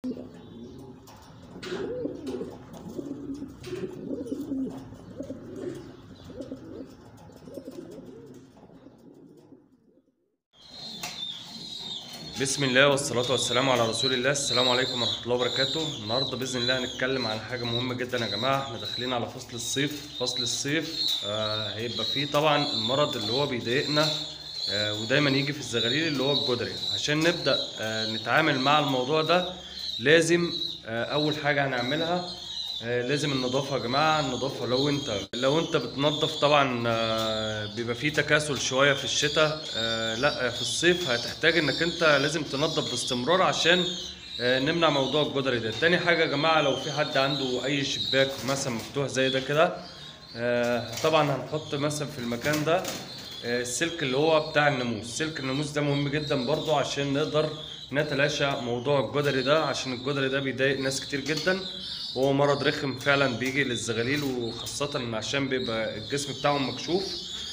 بسم الله والصلاة والسلام على رسول الله السلام عليكم ورحمة الله وبركاته النهاردة بإذن الله هنتكلم عن حاجة مهمة جدا يا جماعة احنا داخلين على فصل الصيف فصل الصيف آه هيبقى فيه طبعا المرض اللي هو بيضايقنا آه ودايما يجي في الزغاليل اللي هو الجدري عشان نبدأ آه نتعامل مع الموضوع ده لازم آه أول حاجة هنعملها آه، لازم النظافة يا جماعة النظافة لو انت لو انت بتنظف طبعا آه، بيبقى فيه تكاسل شوية في الشتاء آه، لا في الصيف هتحتاج انك انت لازم تنظف باستمرار عشان آه، نمنع موضوع الجدري ده تاني حاجة يا جماعة لو في حد عنده اي شباك مثلا مفتوح زي ده كده آه، طبعا هنحط مثلا في المكان ده آه، السلك اللي هو بتاع الناموس سلك الناموس ده مهم جدا برضو عشان نقدر نتلاشى موضوع الجدري ده عشان الجدري ده بيضايق ناس كتير جدا وهو مرض رخم فعلا بيجي للزغاليل وخاصة عشان بيبقى الجسم بتاعهم مكشوف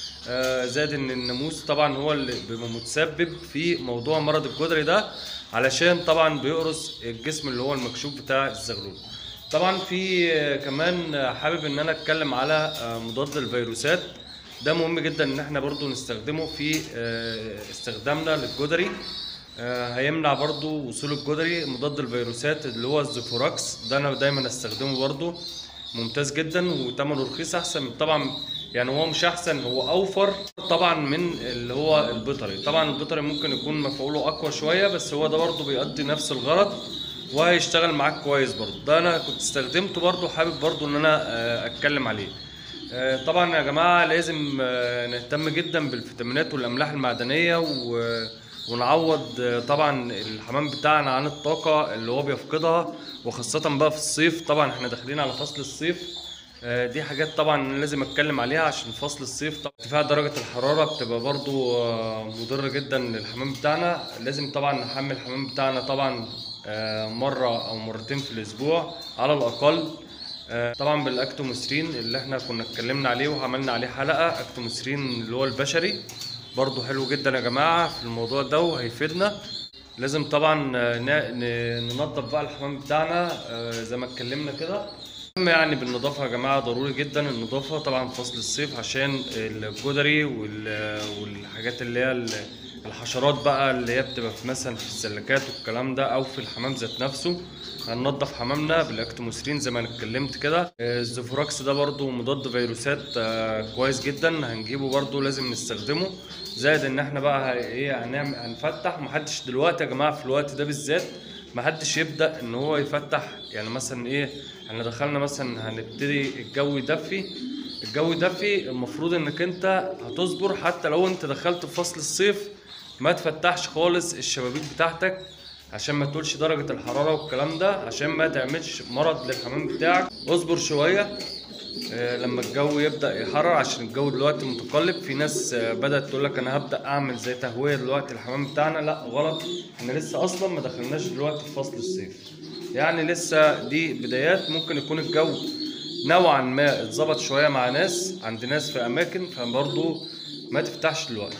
آه، زائد ان الناموس طبعا هو اللي بيبقى متسبب في موضوع مرض الجدري ده علشان طبعا بيقرص الجسم اللي هو المكشوف بتاع الزغلول طبعا في آه، كمان آه، حابب ان انا اتكلم على آه، مضاد الفيروسات ده مهم جدا ان احنا برضو نستخدمه في آه، استخدامنا للجدري آه، هيمنع برضو وصول الجدري مضاد الفيروسات اللي هو الزيفوراكس ده انا دايما استخدمه برضو ممتاز جدا وثمنه رخيص احسن من طبعا يعني هو مش احسن هو اوفر طبعا من اللي هو البيطري طبعا البيطري ممكن يكون مفعوله اقوى شويه بس هو ده برضو بيؤدي نفس الغرض وهيشتغل معاك كويس برضو ده انا كنت استخدمته برضو حابب برضو ان انا آه، اتكلم عليه آه، طبعا يا جماعه لازم آه، نهتم جدا بالفيتامينات والاملاح المعدنيه و ونعوض آه، طبعا الحمام بتاعنا عن الطاقة اللي هو بيفقدها وخاصة بقى في الصيف طبعا احنا داخلين على فصل الصيف آه، دي حاجات طبعا أنا لازم اتكلم عليها عشان فصل الصيف طبعا ارتفاع درجة الحرارة بتبقى برضو آه، مضرة جدا للحمام بتاعنا لازم طبعا نحمل الحمام بتاعنا طبعا آه، مرة او مرتين في الاسبوع على الاقل آه، طبعا بالاكتوموسرين اللي احنا كنا اتكلمنا عليه وعملنا عليه حلقة اكتوموسرين اللي هو البشري برضو حلو جدا يا جماعة في الموضوع ده وهيفيدنا لازم طبعا آه، ن- ن- ننظف بقى الحمام بتاعنا آه، زي ما اتكلمنا كده مهم يعني بالنظافة يا جماعة ضروري جدا النظافة طبعا في فصل الصيف عشان الجدري وال- والحاجات اللي هي ال- الحشرات بقى اللي هي بتبقى في مثلا في السلكات والكلام ده او في الحمام ذات نفسه هننضف حمامنا بالاكتوموسرين زي ما انا اتكلمت كده آه، الزفراكس ده برضو مضاد فيروسات آه، كويس جدا هنجيبه برضو لازم نستخدمه زائد ان احنا بقى ه- ايه هنعمل هنفتح محدش دلوقتي يا جماعه في الوقت ده بالذات محدش يبدا ان هو يفتح يعني مثلا ايه احنا دخلنا مثلا هنبتدي الجو يدفي الجو يدفي المفروض انك انت هتصبر حتى لو انت دخلت في فصل الصيف ما تفتحش خالص الشبابيك بتاعتك عشان ما تقولش درجة الحرارة والكلام ده عشان ما تعملش مرض للحمام بتاعك اصبر شوية آه، لما الجو يبدأ يحرر عشان الجو دلوقتي متقلب في ناس آه، بدأت تقول لك انا هبدأ اعمل زي تهوية دلوقتي الحمام بتاعنا لا غلط احنا لسه اصلا ما دخلناش دلوقتي في فصل الصيف يعني لسه دي بدايات ممكن يكون الجو نوعا ما اتظبط شوية مع ناس عند ناس في اماكن فبرضه ما تفتحش دلوقتي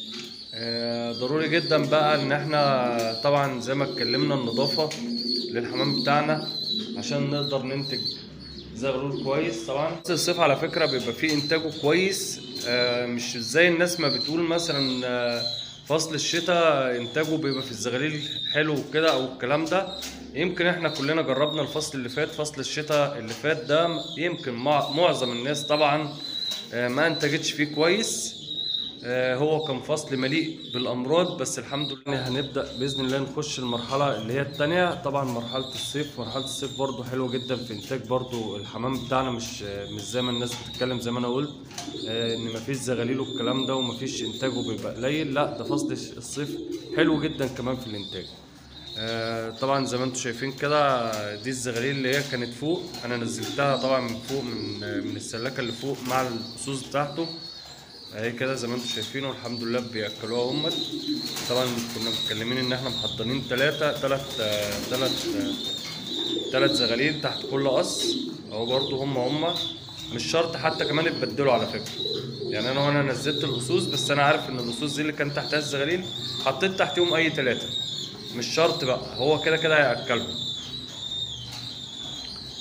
آه، ضروري جدا بقى ان احنا طبعا زي ما اتكلمنا النظافة للحمام بتاعنا عشان نقدر ننتج زغلول كويس طبعا فصل الصيف على فكرة بيبقى فيه انتاجه كويس آه، مش زي الناس ما بتقول مثلا آه، فصل الشتاء انتاجه بيبقى في الزغاليل حلو وكده او الكلام ده يمكن احنا كلنا جربنا الفصل اللي فات فصل الشتاء اللي فات ده يمكن مع- معظم الناس طبعا آه، ما انتجتش فيه كويس آه، هو كان فصل مليء بالامراض بس الحمد لله هنبدا باذن الله نخش المرحله اللي هي الثانيه طبعا مرحله الصيف مرحله الصيف برضو حلوه جدا في انتاج برضو الحمام بتاعنا مش آه، مش زي ما الناس بتتكلم زي ما انا قلت آه، ان مفيش زغاليل والكلام ده ومفيش انتاجه بيبقى قليل لا ده فصل الصيف حلو جدا كمان في الانتاج آه، طبعا زي ما انتم شايفين كده آه، دي الزغاليل اللي هي كانت فوق انا نزلتها طبعا من فوق من آه، من السلاكه اللي فوق مع الاسوس بتاعته اهي كده زي ما انتم شايفين والحمد لله بياكلوها همت طبعا كنا متكلمين ان احنا محضرين ثلاثة ثلاث ثلاث ثلاث زغاليل تحت كل قص اهو برضو هم هم مش شرط حتى كمان يتبدلوا على فكرة يعني انا وانا نزلت الاسوس بس انا عارف ان الاسوس دي اللي كان تحتها الزغاليل حطيت تحتهم اي ثلاثة مش شرط بقى هو كده كده هياكلهم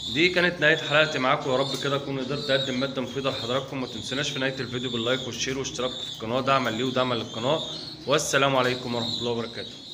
دي كانت نهايه حلقتي معاكم يا رب كده اكون قدرت اقدم ماده مفيده لحضراتكم ما تنسوناش في نهايه الفيديو باللايك والشير واشتراك في القناه دعما لي ودعما للقناه والسلام عليكم ورحمه الله وبركاته